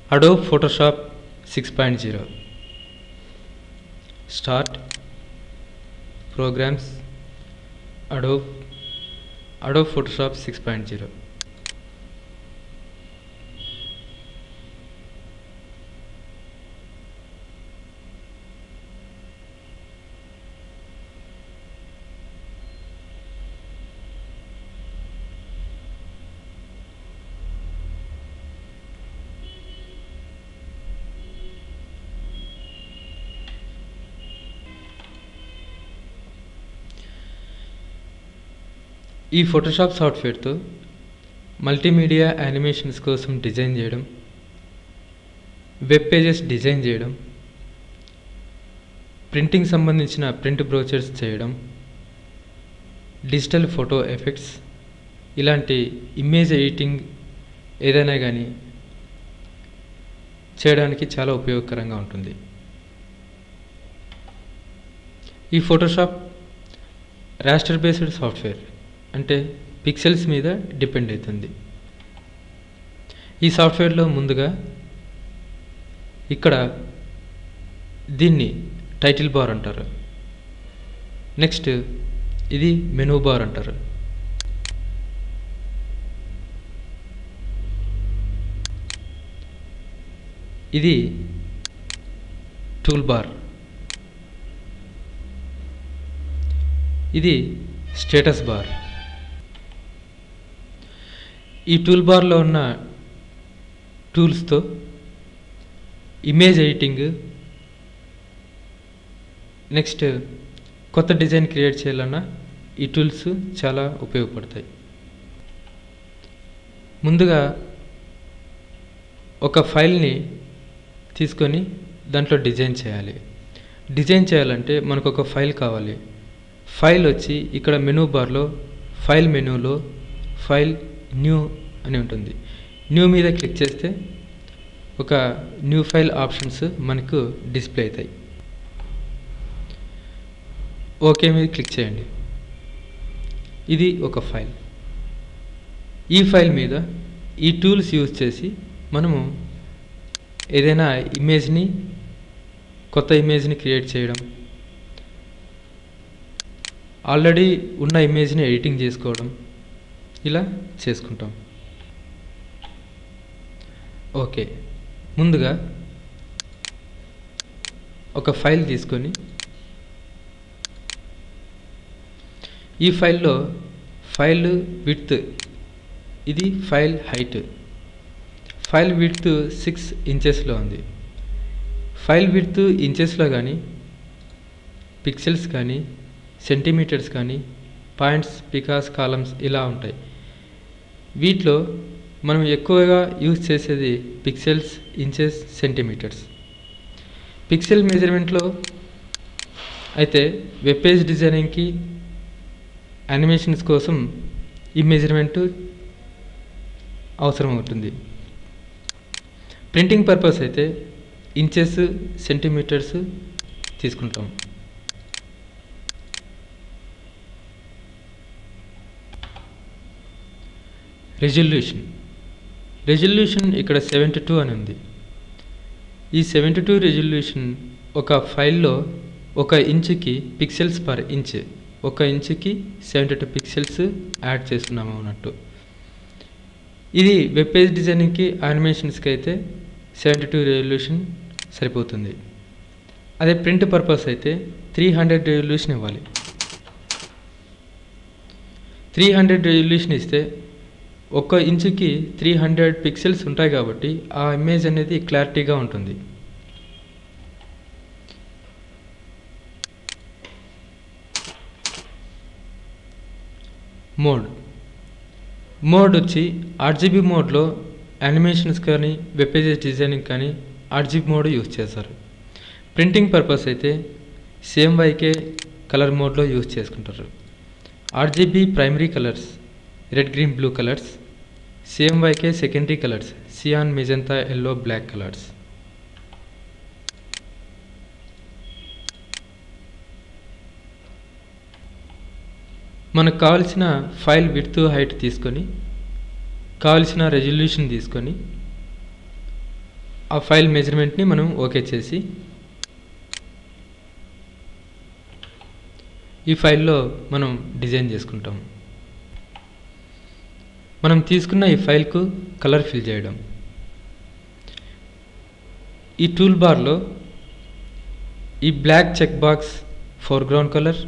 Adobe Photoshop 6.0 Start Programs Adobe Adobe Photoshop 6.0 ఈ Photoshop సాఫ్ట్వేర్తో multimedia animations కోసం design చేయడం వెబ్ పేజెస్ డిజైన్ చేయడం ప్రింటింగ్ సంబంధించిన ప్రింట్ బ్రోచర్స్ చేయడం డిజిటల్ ఫోటో ఎఫెక్ట్స్ ఇలాంటి ఇమేజ్ ఎడిటింగ్ ఏదైనా కానీ చేయడానికి చాలా ఉపయోగకరంగా ఉంటుంది ఈ ఫోటోషాప్ రాస్టర్ బేస్డ్ సాఫ్ట్వేర్ అంటే పిక్సెల్స్ మీద డిపెండ్ అవుతుంది ఈ సాఫ్ట్వేర్లో ముందుగా ఇక్కడ దీన్ని టైటిల్ బార్ అంటారు నెక్స్ట్ ఇది మెనూ బార్ అంటారు ఇది టూల్ బార్ ఇది స్టేటస్ బార్ ఈ టూల్ బార్లో ఉన్న టూల్స్తో ఇమేజ్ ఎడిటింగ్ నెక్స్ట్ కొత్త డిజైన్ క్రియేట్ చేయాలన్నా ఈ టూల్స్ చాలా ఉపయోగపడతాయి ముందుగా ఒక ఫైల్ని తీసుకొని దాంట్లో డిజైన్ చేయాలి డిజైన్ చేయాలంటే మనకు ఒక ఫైల్ కావాలి ఫైల్ వచ్చి ఇక్కడ మెనూ బార్లో ఫైల్ మెనూలో ఫైల్ న్యూ అని ఉంటుంది న్యూ మీద క్లిక్ చేస్తే ఒక న్యూ ఫైల్ ఆప్షన్స్ మనకు డిస్ప్లే అవుతాయి ఓకే మీద క్లిక్ చేయండి ఇది ఒక ఫైల్ ఈ ఫైల్ మీద ఈ టూల్స్ యూజ్ చేసి మనము ఏదైనా ఇమేజ్ని కొత్త ఇమేజ్ని క్రియేట్ చేయడం ఆల్రెడీ ఉన్న ఇమేజ్ని ఎడిటింగ్ చేసుకోవడం ఇలా చేసుకుంటాం ఓకే ముందుగా ఒక ఫైల్ తీసుకొని ఈ ఫైల్లో ఫైల్ విడ్త్ ఇది file height file width six ఇంచెస్లో ఉంది ఫైల్ విడ్త్ ఇంచెస్లో కానీ పిక్సెల్స్ కానీ సెంటీమీటర్స్ కానీ పాయింట్స్ పికాస్ కాలమ్స్ ఇలా ఉంటాయి వీటిలో మనం ఎక్కువగా యూజ్ చేసేది పిక్సెల్స్ ఇంచెస్ సెంటీమీటర్స్ పిక్సెల్ మెజర్మెంట్లో అయితే వెబ్ పేజ్ డిజైనింగ్కి యానిమేషన్స్ కోసం ఈ మెజర్మెంట్ అవసరం అవుతుంది ప్రింటింగ్ పర్పస్ అయితే ఇంచెస్ సెంటీమీటర్స్ తీసుకుంటాం రెజల్యూషన్ రెజల్యూషన్ ఇక్కడ సెవెంటీ టూ అని ఉంది ఈ సెవెంటీ టూ రెజల్యూషన్ ఒక ఫైల్లో ఒక ఇంచుకి పిక్సెల్స్ పర్ ఇంచ్ ఒక ఇంచుకి సెవెంటీ టూ పిక్సెల్స్ యాడ్ చేస్తున్నాము అన్నట్టు ఇది వెబ్ పేజ్ డిజైనింగ్కి యానిమేషన్స్కి అయితే సెవెంటీ టూ రెజల్యూషన్ సరిపోతుంది అదే ప్రింట్ పర్పస్ అయితే త్రీ హండ్రెడ్ రెజల్యూషన్ ఇవ్వాలి త్రీ హండ్రెడ్ రెజల్యూషన్ ఇస్తే ఒక్క ఇంచుకి త్రీ హండ్రెడ్ పిక్సెల్స్ ఉంటాయి కాబట్టి ఆ ఇమేజ్ అనేది క్లారిటీగా ఉంటుంది మోడ్ మోడ్ వచ్చి ఆర్జీబీ మోడ్లో యానిమేషన్స్ కానీ వెబ్ పేజెస్ డిజైనింగ్ కానీ ఆర్జీబీ మోడ్ యూజ్ చేస్తారు ప్రింటింగ్ పర్పస్ అయితే సేమ్ వైకే కలర్ మోడ్లో యూజ్ చేసుకుంటారు RGB primary colours red green blue colours CMYK secondary colours cyan magenta yellow black colours మనకు కావాల్సిన ఫైల్ విడ్త్ హైట్ తీసుకొని కావలసిన రెజల్యూషన్ తీసుకొని ఆ ఫైల్ మెజర్మెంట్ని మనం ఓకే చేసి ఈ ఫైల్లో మనం డిజైన్ చేసుకుంటాం మనం తీసుకున్న ఈ ఫైల్కు కలర్ ఫిల్ చేయడం ఈ టూల్ బార్లో ఈ black check box foreground colour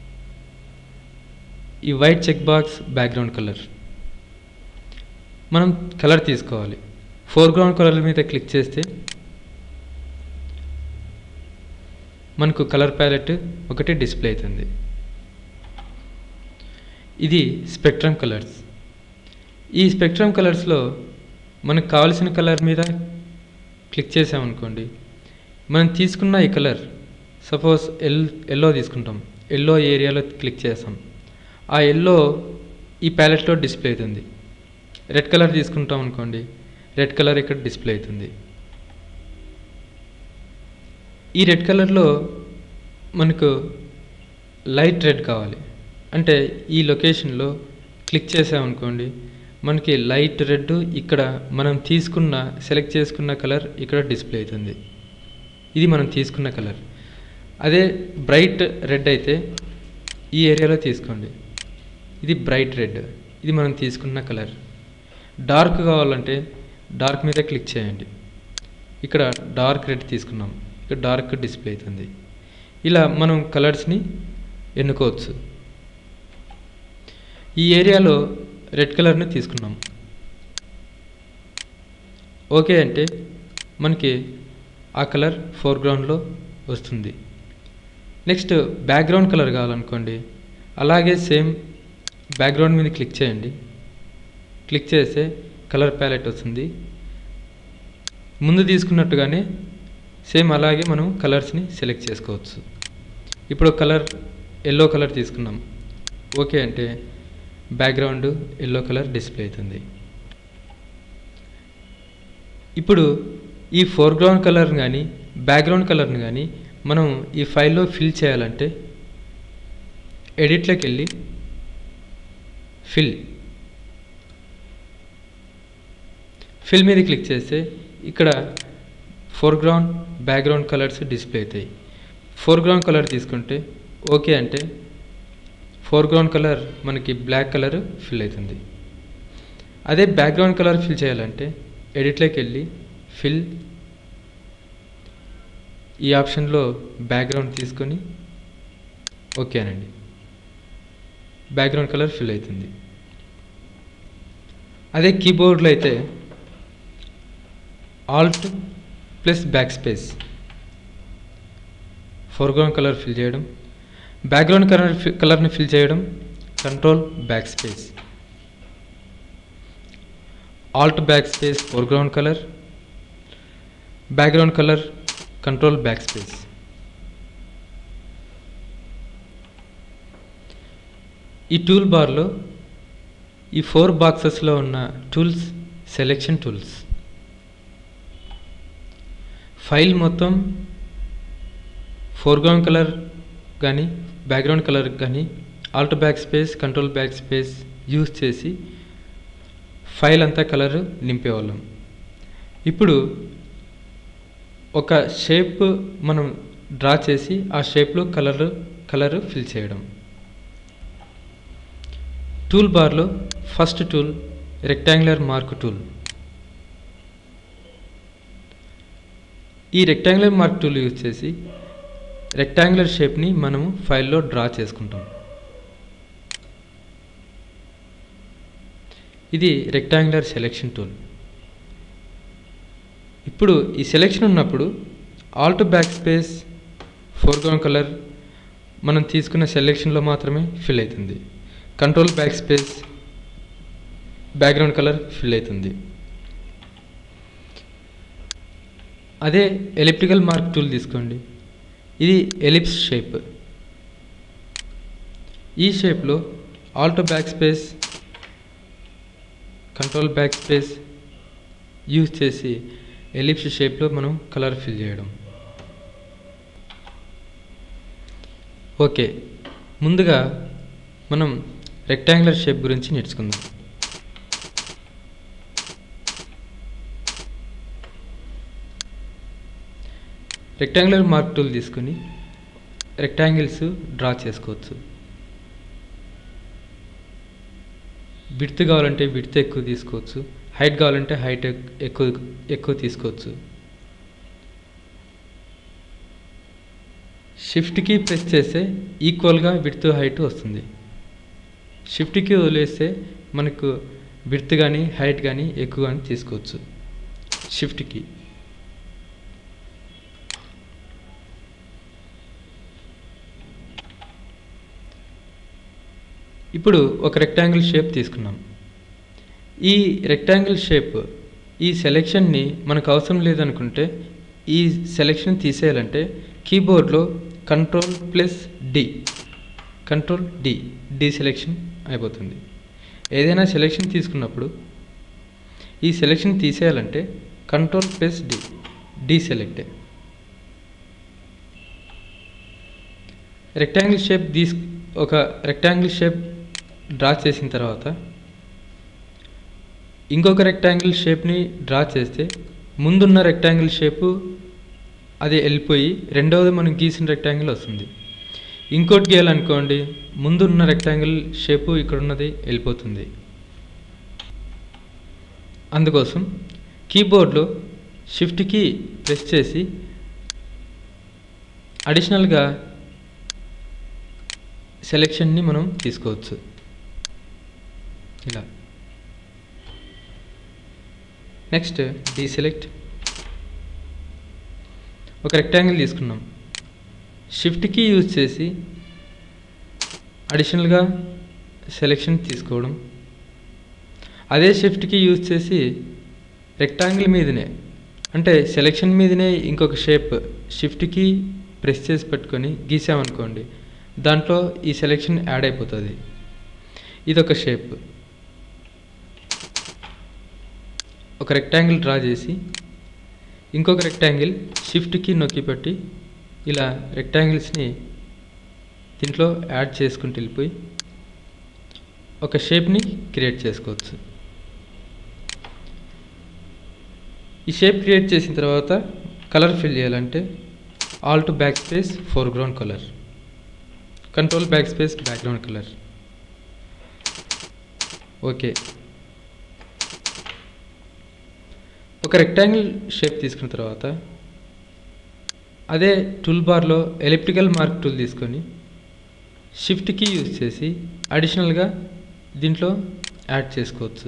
ఈ white check box background colour మనం కలర్ తీసుకోవాలి ఫోర్గ్రౌండ్ కలర్ మీద క్లిక్ చేస్తే మనకు కలర్ ప్యాలెట్ ఒకటి డిస్ప్లే అవుతుంది ఇది స్పెక్ట్రమ్ కలర్స్ ఈ స్పెక్ట్రమ్ కలర్స్లో మనకు కావలసిన కలర్ మీద క్లిక్ చేసామనుకోండి మనం తీసుకున్న ఈ కలర్ సపోజ్ ఎల్ ఎల్లో తీసుకుంటాం ఎల్లో ఏరియాలో క్లిక్ చేస్తాం ఆ ఎల్లో ఈ ప్యాలెట్లో డిస్ప్లే అవుతుంది రెడ్ కలర్ తీసుకుంటాం అనుకోండి రెడ్ కలర్ ఇక్కడ డిస్ప్లే అవుతుంది ఈ రెడ్ కలర్లో మనకు లైట్ రెడ్ కావాలి అంటే ఈ లొకేషన్లో క్లిక్ చేసామనుకోండి మనకి లైట్ రెడ్ ఇక్కడ మనం తీసుకున్న సెలెక్ట్ చేసుకున్న కలర్ ఇక్కడ డిస్ప్లే అవుతుంది ఇది మనం తీసుకున్న కలర్ అదే బ్రైట్ రెడ్ అయితే ఈ ఏరియాలో తీసుకోండి ఇది బ్రైట్ రెడ్ ఇది మనం తీసుకున్న కలర్ డార్క్ కావాలంటే డార్క్ మీద క్లిక్ చేయండి ఇక్కడ డార్క్ రెడ్ తీసుకున్నాం ఇక్కడ డార్క్ డిస్ప్లే అవుతుంది ఇలా మనం కలర్స్ని ఎన్నుకోవచ్చు ఈ ఏరియాలో రెడ్ కలర్ని తీసుకున్నాం ఓకే అంటే మనకి ఆ కలర్ ఫోర్గ్రౌండ్లో వస్తుంది నెక్స్ట్ బ్యాక్గ్రౌండ్ కలర్ కావాలనుకోండి అలాగే సేమ్ బ్యాక్గ్రౌండ్ మీద క్లిక్ చేయండి క్లిక్ చేస్తే కలర్ ప్యాలెట్ వస్తుంది ముందు తీసుకున్నట్టుగానే సేమ్ అలాగే మనం కలర్స్ని సెలెక్ట్ చేసుకోవచ్చు ఇప్పుడు కలర్ ఎల్లో కలర్ తీసుకున్నాం ఓకే అంటే బ్యాక్గ్రౌండ్ ఎల్లో కలర్ డిస్ప్లే అవుతుంది ఇప్పుడు ఈ ఫోర్గ్రౌండ్ కలర్ కానీ బ్యాక్గ్రౌండ్ కలర్ని కానీ మనం ఈ ఫైల్లో ఫిల్ చేయాలంటే ఎడిట్లోకి వెళ్ళి ఫిల్ ఫిల్ మీద క్లిక్ చేస్తే ఇక్కడ ఫోర్గ్రౌండ్ బ్యాక్గ్రౌండ్ కలర్స్ డిస్ప్లే అవుతాయి ఫోర్గ్రౌండ్ కలర్ తీసుకుంటే ఓకే అంటే ఫోర్గ్రౌండ్ కలర్ మనకి బ్లాక్ కలర్ ఫిల్ అవుతుంది అదే బ్యాక్గ్రౌండ్ కలర్ ఫిల్ చేయాలంటే ఎడిట్లోకి వెళ్ళి ఫిల్ ఈ ఆప్షన్లో బ్యాక్గ్రౌండ్ తీసుకొని ఓకే అనండి బ్యాక్గ్రౌండ్ కలర్ ఫిల్ అవుతుంది అదే కీబోర్డ్లో అయితే alt plus backspace foreground colour fill చేయడం బ్యాక్గ్రౌండ్ కలర్ కలర్ని ఫిల్ చేయడం control backspace alt backspace foreground colour background colour control backspace ఈ టూల్ బార్లో ఈ ఫోర్ బాక్సెస్లో ఉన్న టూల్స్ సెలెక్షన్ టూల్స్ ఫైల్ మొత్తం ఫోర్గ్రౌండ్ కలర్ కానీ background colour కానీ alt backspace control backspace use చేసి ఫైల్ అంతా కలర్ నింపేవాళ్ళం ఇప్పుడు ఒక షేప్ మనం డ్రా చేసి ఆ షేప్లో కలర్ కలర్ ఫిల్ చేయడం టూల్ బార్లో first tool rectangular mark tool ఈ రెక్టాంగులర్ మార్క్ టూల్ యూజ్ చేసి రెక్టాంగులర్ షేప్ని మనము ఫైల్లో డ్రా చేసుకుంటాం ఇది రెక్టాంగులర్ సెలెక్షన్ టూల్ ఇప్పుడు ఈ సెలెక్షన్ ఉన్నప్పుడు alt backspace foreground colour మనం తీసుకున్న సెలెక్షన్లో మాత్రమే ఫిల్ అవుతుంది control backspace background colour fill అవుతుంది అదే ఎలిప్టికల్ మార్క్ టూల్ తీసుకోండి ఇది ఎలిప్స్ షేప్ ఈ షేప్లో alt backspace control backspace use చేసి ఎలిప్స్ షేప్లో మనం కలర్ ఫిల్ చేయడం ఓకే ముందుగా మనం రెక్టాంగులర్ షేప్ గురించి నేర్చుకుందాం రెక్టాంగులర్ మార్క్ టూల్ తీసుకొని రెక్టాంగిల్స్ డ్రా చేసుకోవచ్చు విడ్త్ కావాలంటే విడ్త్ ఎక్కువ తీసుకోవచ్చు హైట్ కావాలంటే హైట్ ఎక్కువ ఎక్కువ తీసుకోవచ్చు షిఫ్ట్కి ప్రెస్ చేస్తే ఈక్వల్గా విడ్త్ హైట్ వస్తుంది షిఫ్ట్కి వదిలేస్తే మనకు విడ్త్ కానీ హైట్ కానీ ఎక్కువ కానీ తీసుకోవచ్చు షిఫ్ట్కి ఇప్పుడు ఒక రెక్టాంగిల్ షేప్ తీసుకున్నాం ఈ రెక్టాంగిల్ షేప్ ఈ సెలెక్షన్ని మనకు అవసరం లేదనుకుంటే ఈ సెలెక్షన్ తీసేయాలంటే కీబోర్డ్లో control plus D control D deselection అయిపోతుంది ఏదైనా సెలెక్షన్ తీసుకున్నప్పుడు ఈ సెలెక్షన్ తీసేయాలంటే control plus D deselect rectangle shape తీసు ఒక రెక్టాంగిల్ షేప్ డ్రా చేసిన తర్వాత ఇంకొక రెక్టాంగిల్ షేప్ని డ్రా చేస్తే ముందున్న రెక్టాంగిల్ షేపు అది వెళ్ళిపోయి రెండవది మనం గీసిన రెక్టాంగిల్ వస్తుంది ఇంకోటి గీయాలనుకోండి ముందున్న రెక్టాంగిల్ షేపు ఇక్కడ ఉన్నది వెళ్ళిపోతుంది అందుకోసం కీబోర్డ్లో షిఫ్ట్కి ప్రెస్ చేసి అడిషనల్గా సెలెక్షన్ని మనం తీసుకోవచ్చు ఇలా నెక్స్ట్ డీసెలెక్ట్ ఒక రెక్టాంగిల్ తీసుకున్నాం షిఫ్ట్కి యూజ్ చేసి అడిషనల్గా సెలెక్షన్ తీసుకోవడం అదే షిఫ్ట్కి యూజ్ చేసి రెక్టాంగిల్ మీదనే అంటే సెలెక్షన్ మీదనే ఇంకొక షేప్ షిఫ్ట్కి ప్రెస్ చేసి పెట్టుకొని గీసామనుకోండి దాంట్లో ఈ సెలెక్షన్ యాడ్ అయిపోతుంది ఇదొక షేప్ ఒక రెక్టాంగిల్ డ్రా చేసి ఇంకొక రెక్టాంగిల్ షిఫ్ట్కి నొక్కి పెట్టి ఇలా రెక్టాంగిల్స్ని దీంట్లో యాడ్ చేసుకుంటూ వెళ్ళిపోయి ఒక షేప్ని క్రియేట్ చేసుకోవచ్చు ఈ షేప్ క్రియేట్ చేసిన తర్వాత కలర్ ఫిల్ చేయాలంటే alt backspace foreground colour control backspace background colour okay ఒక రెక్టాంగిల్ షేప్ తీసుకున్న తర్వాత అదే టూల్ బార్లో ఎలిప్టికల్ మార్క్ టూల్ తీసుకొని షిఫ్ట్కి యూజ్ చేసి అడిషనల్గా దీంట్లో యాడ్ చేసుకోవచ్చు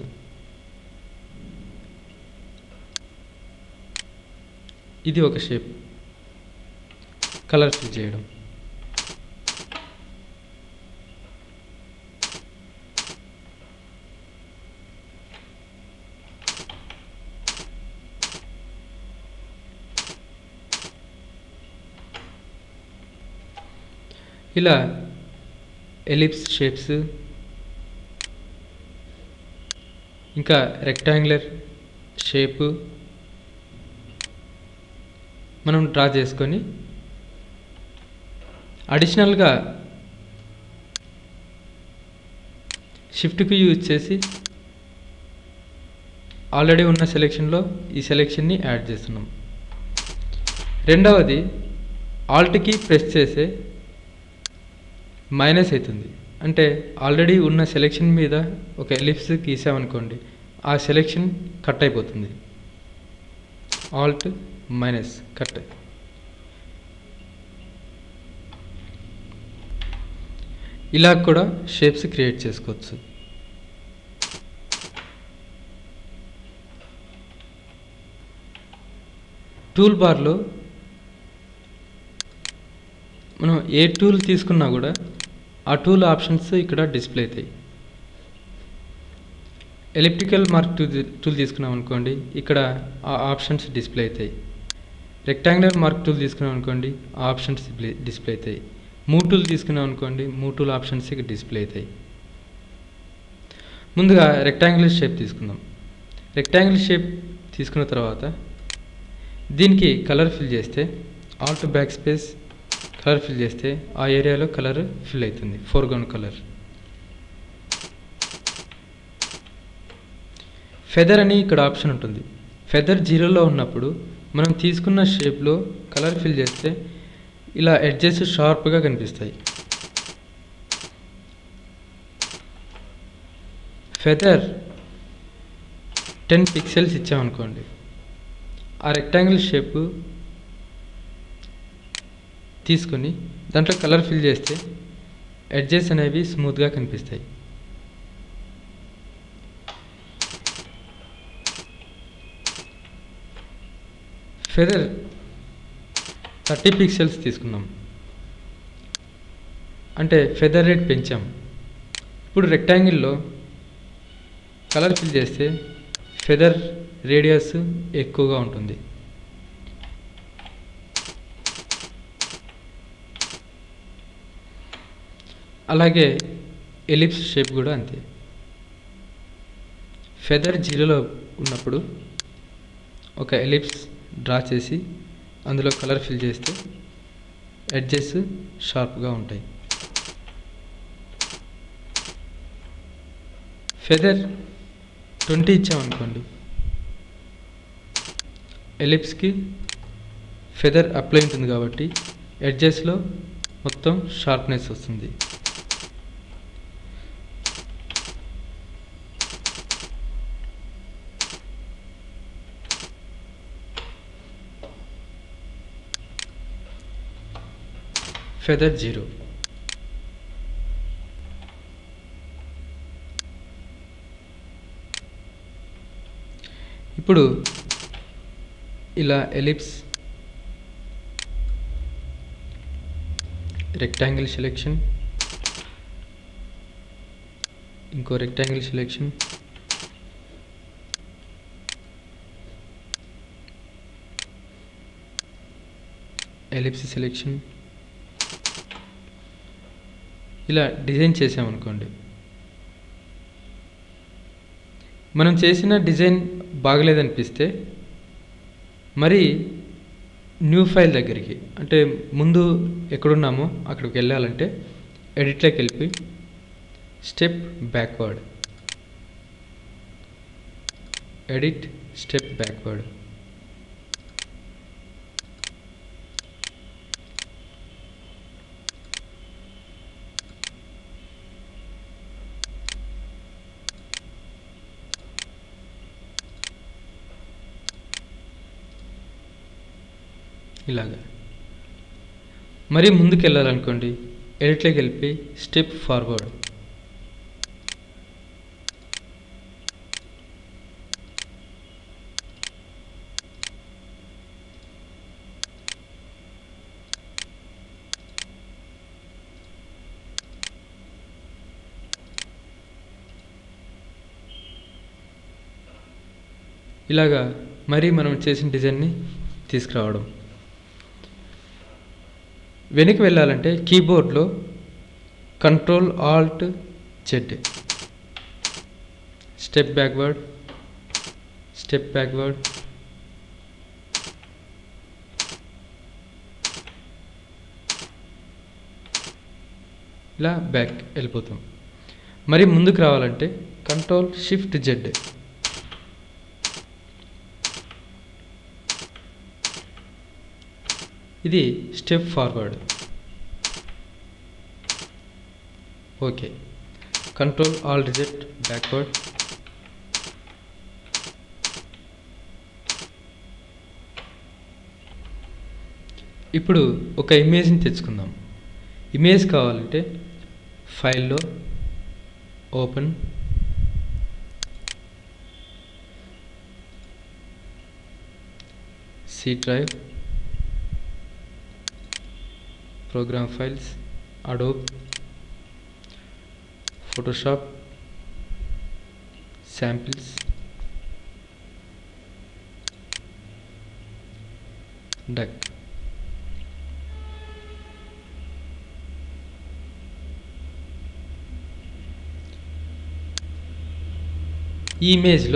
ఇది ఒక షేప్ కలర్ ఫిల్ చేయడం ఇలా ఎలిప్స్ షేప్స్ ఇంకా రెక్టాంగులర్ షేపు మనం డ్రా చేసుకొని అడిషనల్గా షిఫ్ట్కి యూజ్ చేసి ఆల్రెడీ ఉన్న సెలెక్షన్లో ఈ సెలెక్షన్ని యాడ్ చేస్తున్నాం రెండవది ఆల్ట్కి ప్రెస్ చేసే మైనస్ అవుతుంది అంటే ఆల్రెడీ ఉన్న సెలెక్షన్ మీద ఒక ఎలిప్స్ గీసామనుకోండి ఆ సెలెక్షన్ కట్ అయిపోతుంది ఆల్ట్ మైనస్ కట్ ఇలా కూడా షేప్స్ క్రియేట్ చేసుకోవచ్చు టూల్ బార్లో మనం ఏ టూల్ తీసుకున్నా కూడా ఆ టూల్ ఆప్షన్స్ ఇక్కడ డిస్ప్లే అవుతాయి ఎలిప్టికల్ మార్క్ టూల్ టూల్ తీసుకున్నాం అనుకోండి ఇక్కడ ఆ ఆప్షన్స్ డిస్ప్లే అవుతాయి రెక్టాంగులర్ మార్క్ టూల్ తీసుకున్నాం అనుకోండి ఆ ఆప్షన్స్ డిస్ప్లే అవుతాయి మూ టూల్ తీసుకున్నాం అనుకోండి మూ టూల్ ఆప్షన్స్ ఇక్కడ డిస్ప్లే అవుతాయి ముందుగా రెక్టాంగులర్ షేప్ తీసుకుందాం రెక్టాంగిల్ షేప్ తీసుకున్న తర్వాత దీనికి కలర్ ఫిల్ చేస్తే alt backspace colour fill చేస్తే ఆ ఏరియాలో కలర్ ఫిల్ అవుతుంది ఫోర్గ్రౌండ్ కలర్ ఫెదర్ అని ఇక్కడ ఆప్షన్ ఉంటుంది ఫెదర్ జీరోలో ఉన్నప్పుడు మనం తీసుకున్న షేప్లో కలర్ ఫిల్ చేస్తే ఇలా ఎడ్జెస్ షార్ప్గా కనిపిస్తాయి ఫెదర్ టెన్ పిక్సెల్స్ ఇచ్చామనుకోండి ఆ రెక్టాంగిల్ షేప్ తీసుకొని దాంట్లో కలర్ ఫిల్ చేస్తే ఎడ్జెస్ అనేవి స్మూత్గా కనిపిస్తాయి ఫెదర్ థర్టీ పిక్సెల్స్ తీసుకున్నాం అంటే ఫెదర్ రేట్ పెంచాం ఇప్పుడు రెక్టాంగిల్లో కలర్ ఫిల్ చేస్తే ఫెదర్ రేడియస్ ఎక్కువగా ఉంటుంది అలాగే ఎలిప్స్ షేప్ కూడా అంతే ఫెదర్ జీరోలో ఉన్నప్పుడు ఒక ఎలిప్స్ డ్రా చేసి అందులో కలర్ ఫిల్ చేస్తే ఎడ్జెస్ షార్ప్గా ఉంటాయి ఫెదర్ ట్వంటీ ఇచ్చామనుకోండి ఎలిప్స్కి ఫెదర్ అప్లై ఉంటుంది కాబట్టి ఎడ్జెస్లో మొత్తం షార్ప్నెస్ వస్తుంది ఫెదర్ జీరో ఇప్పుడు ఇలా ఎలిప్స్ రెక్టాంగిల్ సెలెక్షన్ ఇంకో రెక్టాంగిల్ సెలెక్షన్ ఎలిప్స్ సెలెక్షన్ ఇలా డిజైన్ చేసామనుకోండి మనం చేసిన డిజైన్ బాగలేదనిపిస్తే మరి న్యూ ఫైల్ దగ్గరికి అంటే ముందు ఎక్కడున్నామో అక్కడికి వెళ్ళాలంటే ఎడిట్లోకి వెళ్ళి step backward edit step backward ఇలాగా మరి ముందుకు వెళ్ళాలనుకోండి ఎడిట్లోకి వెళ్ళి స్టెప్ ఫార్వర్డ్ ఇలాగా మరి మనం చేసిన డిజైన్ని తీసుకురావడం వెనక్కి వెళ్ళాలంటే కీబోర్డ్లో control alt Z step backward step backward ఇలా బ్యాక్ వెళ్ళిపోతాం మరి ముందుకు రావాలంటే కంట్రోల్ షిఫ్ట్ జెడ్ ఇది step forward okay control alt reject backward ఇప్పుడు ఒక ఇమేజ్ని తెచ్చుకుందాం ఇమేజ్ కావాలంటే ఫైల్లో open C drive program files adobe photoshop samples duck ఈ ఇమేజ్లో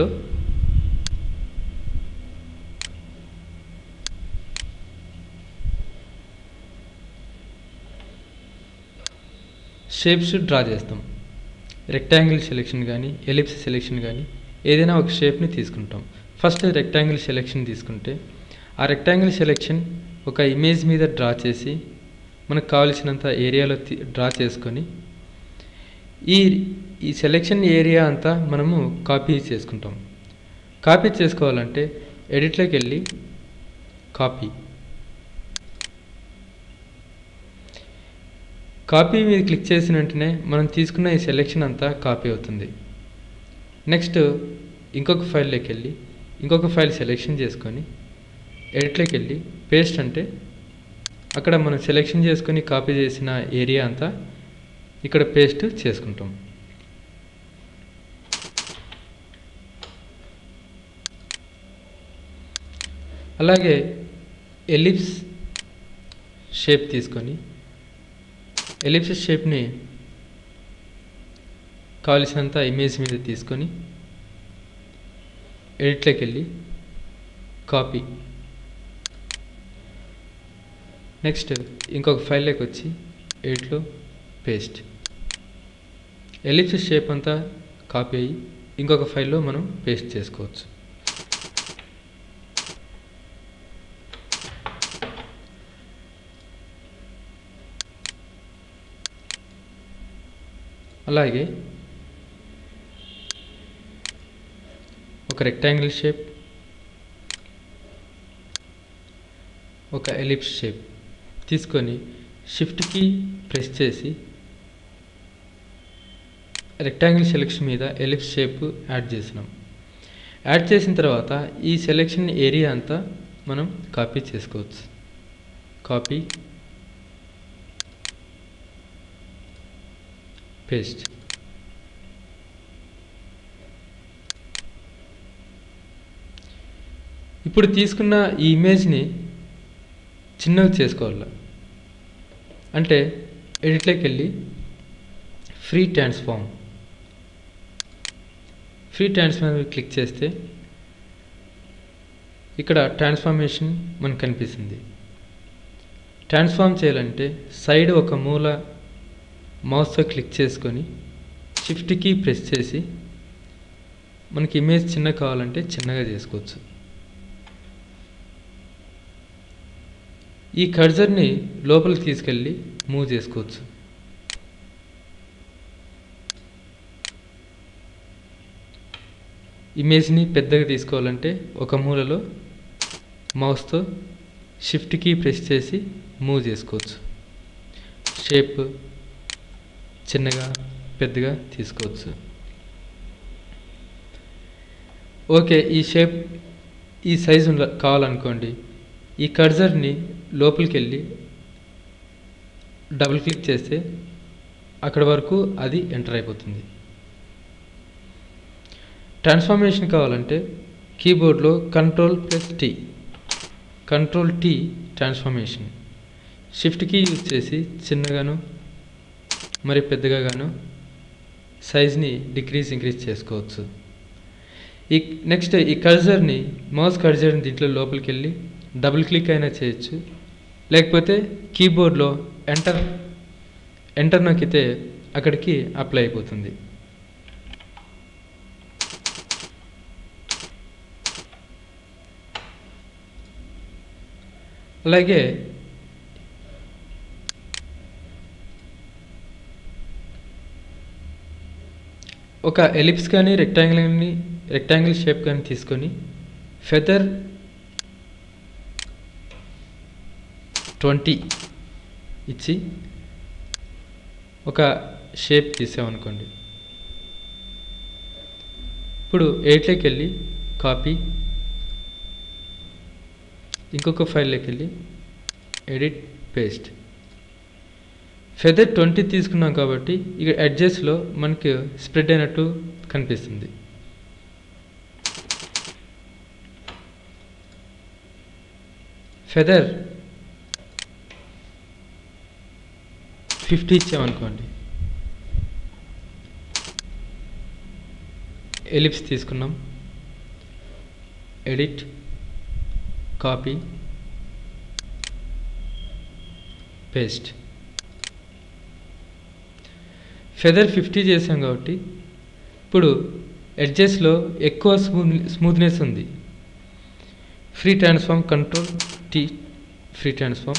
షేప్స్ డ్రా చేస్తాం రెక్టాంగిల్ సెలెక్షన్ కానీ ఎలిప్స్ సెలెక్షన్ కానీ ఏదైనా ఒక షేప్ని తీసుకుంటాం ఫస్ట్ రెక్టాంగిల్ సెలెక్షన్ తీసుకుంటే ఆ రెక్టాంగిల్ సెలెక్షన్ ఒక ఇమేజ్ మీద డ్రా చేసి మనకు కావలసినంత ఏరియాలో తీ- డ్రా చేసుకొని ఈ ఈ సెలెక్షన్ ఏరియా అంతా మనము కాపీ చేసుకుంటాం కాపీ చేసుకోవాలంటే ఎడిట్లోకి వెళ్ళి కాపీ కాపీ మీద క్లిక్ చేసిన వెంటనే మనం తీసుకున్న ఈ సెలెక్షన్ అంతా కాపీ అవుతుంది నెక్స్ట్ ఇంకొక ఫైల్లోకి వెళ్ళి ఇంకొక ఫైల్ సెలెక్షన్ చేసుకొని ఎడిట్లోకి వెళ్ళి పేస్ట్ అంటే అక్కడ మనం సెలెక్షన్ చేసుకొని కాపీ చేసిన ఏరియా అంతా ఇక్కడ పేస్ట్ చేసుకుంటాం అలాగే ఎలిప్స్ షేప్ తీసుకొని ఎలిప్స్ షేప్ని కావలసినంత ఇమేజ్ మీద తీసుకొని ఎడిట్లోకి వెళ్ళి కాపీ నెక్స్ట్ ఇంకొక ఫైల్లోకి వచ్చి ఎడిట్లో పేస్ట్ ఎలిప్స్ షేప్ అంతా కాపీ అయ్యి ఇంకొక ఫైల్లో మనం పేస్ట్ చేసుకోవచ్చు అలాగే ఒక రెక్టాంగిల్ షేప్ ఒక ఎలిప్స్ షేప్ తీసుకొని షిఫ్ట్కి ప్రెస్ చేసి రెక్టాంగిల్ సెలెక్షన్ మీద ఎలిప్స్ షేప్ యాడ్ చేసినాం యాడ్ చేసిన తర్వాత ఈ సెలెక్షన్ ఏరియా అంతా మనం కాపీ చేసుకోవచ్చు కాపీ పేస్ట్ ఇప్పుడు తీసుకున్న ఈ ఇమేజ్ని చిన్నగా చేసుకోవాలి అంటే ఎడిట్లోకి వెళ్ళి ఫ్రీ ట్రాన్స్ఫార్మ్ ఫ్రీ ట్రాన్స్ఫార్మ్ మీద క్లిక్ చేస్తే ఇక్కడ ట్రాన్స్ఫార్మేషన్ మనకు కనిపిస్తుంది ట్రాన్స్ఫార్మ్ చేయాలంటే సైడ్ ఒక మూల మౌస్తో క్లిక్ చేసుకొని షిఫ్ట్కి ప్రెస్ చేసి మనకి ఇమేజ్ చిన్న కావాలంటే చిన్నగా చేసుకోవచ్చు ఈ కర్జర్ని లోపలికి తీసుకెళ్ళి మూవ్ చేసుకోవచ్చు ఇమేజ్ని పెద్దగా తీసుకోవాలంటే ఒక మూలలో మౌస్తో షిఫ్ట్కి ప్రెస్ చేసి మూవ్ చేసుకోవచ్చు షేప్ చిన్నగా పెద్దగా తీసుకోవచ్చు ఓకే ఈ షేప్ ఈ సైజు ఉండ- కావాలనుకోండి ఈ కర్జర్ని లోపలికి వెళ్ళి డబుల్ క్లిక్ చేస్తే అక్కడ వరకు అది ఎంటర్ అయిపోతుంది ట్రాన్స్ఫర్మేషన్ కావాలంటే కీబోర్డ్లో control plus T control T transformation shift key use చేసి చిన్నగాను మరి పెద్దగా గాను సైజ్ని డిక్రీజ్ ఇంక్రీజ్ చేసుకోవచ్చు ఈ నెక్స్ట్ ఈ కర్జర్ని మౌస్ కర్జర్ని దీంట్లో లోపలికి వెళ్ళి డబుల్ క్లిక్ అయినా చేయొచ్చు లేకపోతే కీబోర్డ్లో ఎంటర్ ఎంటర్ నొక్కితే అక్కడికి అప్లై అయిపోతుంది అలాగే ఒక ఎలిప్స్ కానీ రెక్టాంగిల్ కానీ రెక్టాంగిల్ షేప్ కానీ తీసుకొని ఫెదర్ ట్వంటీ ఇచ్చి ఒక షేప్ తీసామనుకోండి ఇప్పుడు ఎయిట్లోకి వెళ్ళి కాపీ ఇంకొక ఫైల్లోకి వెళ్ళి ఎడిట్ పేస్ట్ ఫెదర్ ట్వంటీ తీసుకున్నాం కాబట్టి ఇక అడ్జస్ట్లో మనకి స్ప్రెడ్ అయినట్టు కనిపిస్తుంది ఫెదర్ ఫిఫ్టీ ఇచ్చామనుకోండి ఎలిప్స్ తీసుకున్నాం edit copy paste feather fifty చేసాం కాబట్టి ఇప్పుడు ఎడ్జెస్లో ఎక్కువ స్మూత్ స్మూత్నెస్ ఉంది free transform control T free transform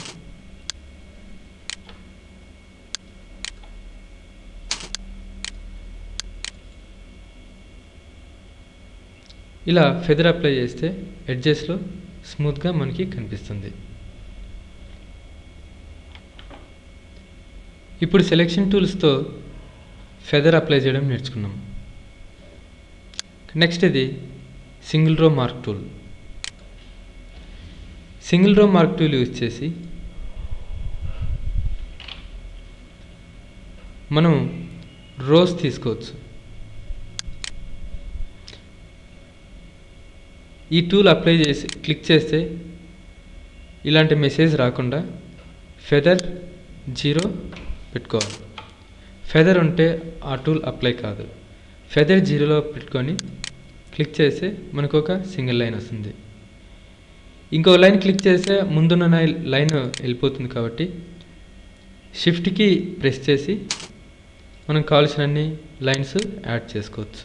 ఇలా ఫెదర్ అప్లై చేస్తే ఎడ్జెస్లో స్మూత్గా మనకి కనిపిస్తుంది ఇప్పుడు సెలెక్షన్ టూల్స్తో ఫెదర్ అప్లై చేయడం నేర్చుకున్నాం నెక్స్ట్ ఇది single row mark tool single row mark tool use చేసి మనం రోస్ తీసుకోవచ్చు ఈ టూల్ అప్లై చేసి క్లిక్ చేస్తే ఇలాంటి మెసేజ్ రాకుండా ఫెదర్ జీరో పెట్టుకోవాలి ఫెదర్ ఉంటే ఆ టూల్ అప్లై కాదు ఫెదర్ జీరోలో పెట్టుకొని క్లిక్ చేస్తే మనకు ఒక సింగిల్ లైన్ వస్తుంది ఇంకో లైన్ క్లిక్ చేస్తే ముందున్న నై- లైన్ వెళ్ళిపోతుంది కాబట్టి షిఫ్ట్కి ప్రెస్ చేసి మనం కావాల్సినన్ని లైన్స్ యాడ్ చేసుకోవచ్చు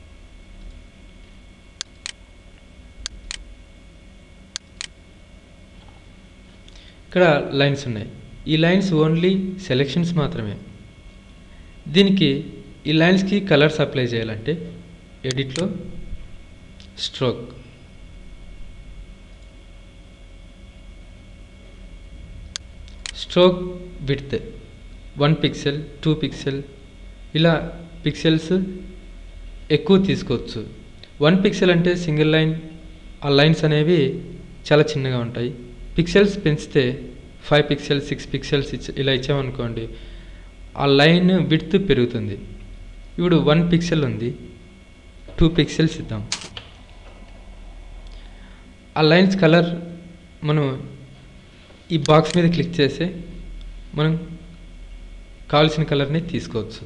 ఇక్కడ లైన్స్ ఉన్నాయి ఈ లైన్స్ ఓన్లీ సెలెక్షన్స్ మాత్రమే దీనికి ఈ లైన్స్కి కలర్స్ అప్లై చేయాలంటే ఎడిట్లో stroke stroke width one pixel two pixel ఇలా పిక్సెల్స్ ఎక్కువ తీసుకోవచ్చు వన్ పిక్సెల్ అంటే సింగిల్ లైన్ ఆ లైన్స్ అనేవి చాలా చిన్నగా ఉంటాయి పిక్సెల్స్ పెంచితే ఫైవ్ పిక్సెల్స్ సిక్స్ పిక్సెల్స్ ఇచ్చ ఇలా ఇచ్చామనుకోండి ఆ లైన్ విడ్త్ పెరుగుతుంది ఇప్పుడు వన్ పిక్సెల్ ఉంది టూ పిక్సెల్స్ ఇద్దాం ఆ లైన్స్ కలర్ మనం ఈ బాక్స్ మీద క్లిక్ చేస్తే మనం కావాల్సిన కలర్ని తీసుకోవచ్చు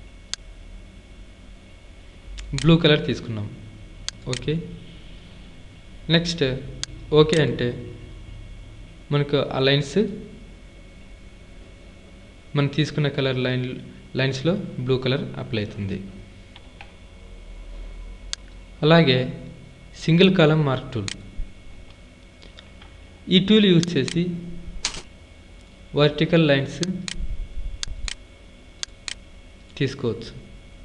బ్లూ కలర్ తీసుకున్నాం ఓకే నెక్స్ట్ ఓకే అంటే మనకు ఆ లైన్స్ మనం తీసుకున్న కలర్ లైన్ లైన్స్లో బ్లూ కలర్ అప్లై అవుతుంది అలాగే సింగిల్ కాలం మార్క్ టూల్ ఈ టూల్ యూజ్ చేసి వర్టికల్ లైన్స్ తీసుకోవచ్చు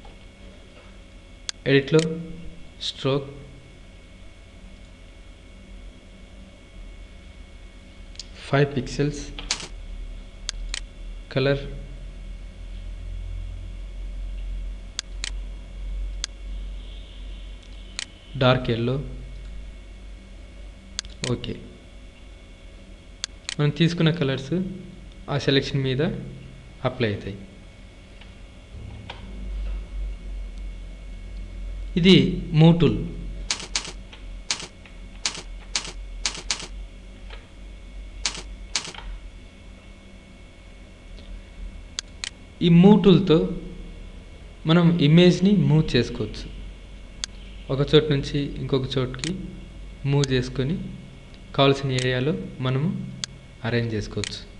ఎడిట్లో stroke five pixels colour dark yellow okay మనం తీసుకున్న కలర్స్ ఆ సెలెక్షన్ మీద అప్లై అవుతాయి ఇది మూటూల్ ఈ మూవ్ టూల్తో మనం ఇమేజ్ని మూవ్ చేసుకోవచ్చు ఒక చోటు నుంచి ఇంకొక చోటుకి మూవ్ చేసుకొని కావాల్సిన ఏరియాలో మనము అరేంజ్ చేసుకోవచ్చు